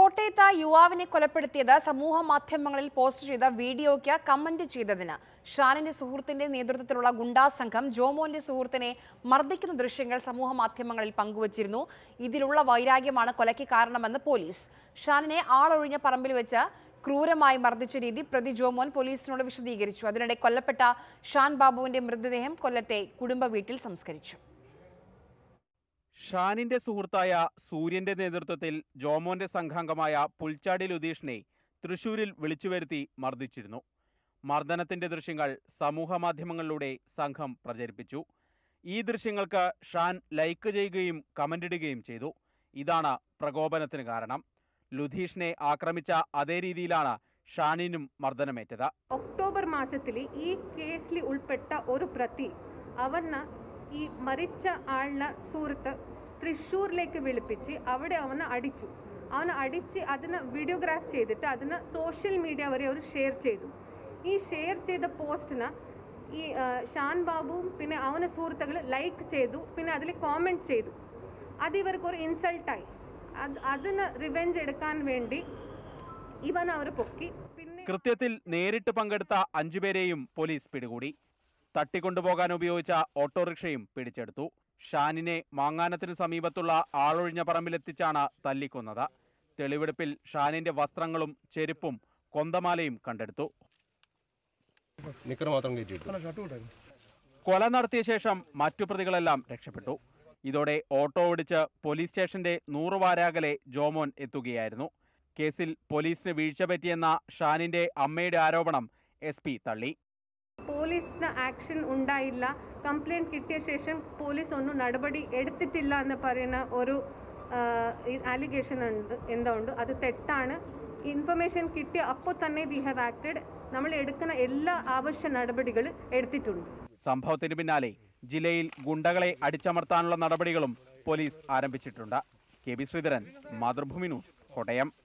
കോട്ടയത്ത് യുവാവിനെ കൊലപ്പെടുത്തിയത് സമൂഹ മാധ്യമങ്ങളിൽ പോസ്റ്റ് ചെയ്ത വീഡിയോയ്ക്ക് കമന്റ് ചെയ്തതിന് ഷാനിന്റെ സുഹൃത്തിന്റെ നേതൃത്വത്തിലുള്ള ഗുണ്ടാ സംഘം ജോമോന്റെ സുഹൃത്തിനെ മർദ്ദിക്കുന്ന ദൃശ്യങ്ങൾ സമൂഹ മാധ്യമങ്ങളിൽ പങ്കുവച്ചിരുന്നു ഇതിലുള്ള വൈരാഗ്യമാണ് കൊലയ്ക്ക് കാരണമെന്ന് പോലീസ് ഷാനിനെ ആളൊഴിഞ്ഞ പറമ്പിൽ വെച്ച് ക്രൂരമായി മർദ്ദിച്ച രീതി പ്രതി ജോമോൻ പോലീസിനോട് വിശദീകരിച്ചു അതിനിടെ കൊല്ലപ്പെട്ട ഷാൻ ബാബുവിന്റെ മൃതദേഹം കൊല്ലത്തെ കുടുംബ വീട്ടിൽ സംസ്കരിച്ചു ഷാനിന്റെ സുഹൃത്തായ സൂര്യന്റെ നേതൃത്വത്തിൽ ജോമോന്റെ സംഘാംഗമായ പുൽച്ചാടി ലുതീഷിനെ തൃശൂരിൽ വിളിച്ചുവരുത്തി മർദ്ദിച്ചിരുന്നു മർദ്ദനത്തിന്റെ ദൃശ്യങ്ങൾ സമൂഹ മാധ്യമങ്ങളിലൂടെ സംഘം പ്രചരിപ്പിച്ചു ഈ ദൃശ്യങ്ങൾക്ക് ഷാൻ ലൈക്ക് ചെയ്യുകയും കമന്റിടുകയും ചെയ്തു ഇതാണ് പ്രകോപനത്തിന് കാരണം ലുധീഷിനെ ആക്രമിച്ച അതേ രീതിയിലാണ് ഷാനിനും മർദ്ദനമേറ്റത് ഒക്ടോബർ മാസത്തിൽ ഈ കേസിൽ ഉൾപ്പെട്ട ഒരു പ്രതി അവന് ഈ മരിച്ച ആളിനെ സുഹൃത്ത് തൃശ്ശൂരിലേക്ക് വിളിപ്പിച്ച് അവിടെ അവനെ അടിച്ചു അവനെ അടിച്ച് അതിന് വീഡിയോഗ്രാഫ് ചെയ്തിട്ട് അതിന് സോഷ്യൽ മീഡിയ വരെ അവർ ഷെയർ ചെയ്തു ഈ ഷെയർ ചെയ്ത പോസ്റ്റിന് ഈ ആ, ഷാൻ ബാബുവും പിന്നെ അവനെ സുഹൃത്തുക്കൾ ലൈക്ക് ചെയ്തു പിന്നെ അതിൽ കോമെൻറ്റ് ചെയ്തു അത് ഇവർക്ക് ഒരു ഇൻസൾട്ടായി അത് അതിന് റിവെഞ്ച് എടുക്കാൻ വേണ്ടി ഇവൻ അവർ പൊക്കി പിന്നെ കൃത്യത്തിൽ നേരിട്ട് പങ്കെടുത്ത അഞ്ചുപേരെയും പോലീസ് പിടികൂടി തട്ടിക്കൊണ്ടുപോകാൻ ഉപയോഗിച്ച ഓട്ടോറിക്ഷയും പിടിച്ചെടുത്തു ഷാനിനെ മാങ്ങാനത്തിനു സമീപത്തുള്ള ആളൊഴിഞ്ഞ പറമ്പിലെത്തിച്ചാണ് തല്ലിക്കൊന്നത് തെളിവെടുപ്പിൽ ഷാനിന്റെ വസ്ത്രങ്ങളും ചെരുപ്പും കൊന്തമാലയും കണ്ടെടുത്തു നിക്കർ മാത്രം കയറ്റിയിട്ടു കൊല നടത്തിയ ശേഷം മറ്റു പ്രതികളെല്ലാം രക്ഷപ്പെട്ടു ഇതോടെ ഓട്ടോ ഓടിച്ച് പോലീസ് സ്റ്റേഷന്റെ നൂറുവാരാകലെ ജോമോൻ എത്തുകയായിരുന്നു കേസിൽ പോലീസിന് വീഴ്ച പറ്റിയെന്ന ഷാനിന്റെ അമ്മയുടെ ആരോപണം എസ് പി തള്ളി പോലീസിന് ആക്ഷൻ ഉണ്ടായില്ല കംപ്ലൈൻറ്റ് കിട്ടിയ ശേഷം പോലീസ് ഒന്നും നടപടി എടുത്തിട്ടില്ല എന്ന് പറയുന്ന ഒരു ആലിഗേഷൻ ഉണ്ട് എന്താ ഉണ്ട് അത് തെറ്റാണ് ഇൻഫർമേഷൻ കിട്ടിയ അപ്പോൾ തന്നെ വി ഹാവ് ആക്റ്റഡ് നമ്മൾ എടുക്കുന്ന എല്ലാ ആവശ്യ നടപടികൾ എടുത്തിട്ടുണ്ട് സംഭവത്തിന് പിന്നാലെ ജില്ലയിൽ ഗുണ്ടകളെ അടിച്ചമർത്താനുള്ള നടപടികളും പോലീസ് ആരംഭിച്ചിട്ടുണ്ട് K B Sreedharan Mathrubhumi news Kottayam